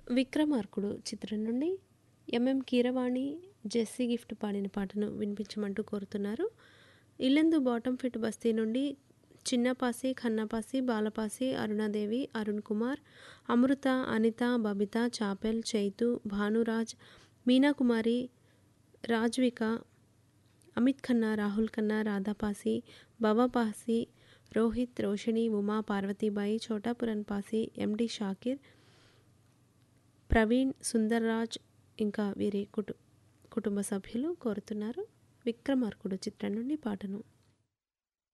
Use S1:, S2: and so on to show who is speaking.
S1: విక్రమార్కుడు చిత్రం నుండి MM Keeravani Jessie gift పాడిన పాటను వినిపించమంటూ కోరుతున్నారు ఇల్లెందు బాటమ్ ఫిట్ బస్తీ నుండి చిన్నపాసి ఖన్నపాసి బాలపాసి అరుణాదేవి అరుణ్ కుమార్ అమృత అనిత బబిత చాపెల్ చైతు భానురాజ్ మీనాకుమారి రాజ్విక అమిత్ ఖన్నా రాహుల్ ఖన్నా రాధాపాసి బాబాపాసి రోహిత్ రోషిణి ఉమా పార్వతీబాయి చోటాపురన్ పాసి ఎండి షాకిర్ ప్రవీణ్ సుందర్రాజ్ ఇంకా వీరి కుటు కుటుంబ సభ్యులు కోరుతున్నారు విక్రమార్కుడు చిత్రం నుండి పాటను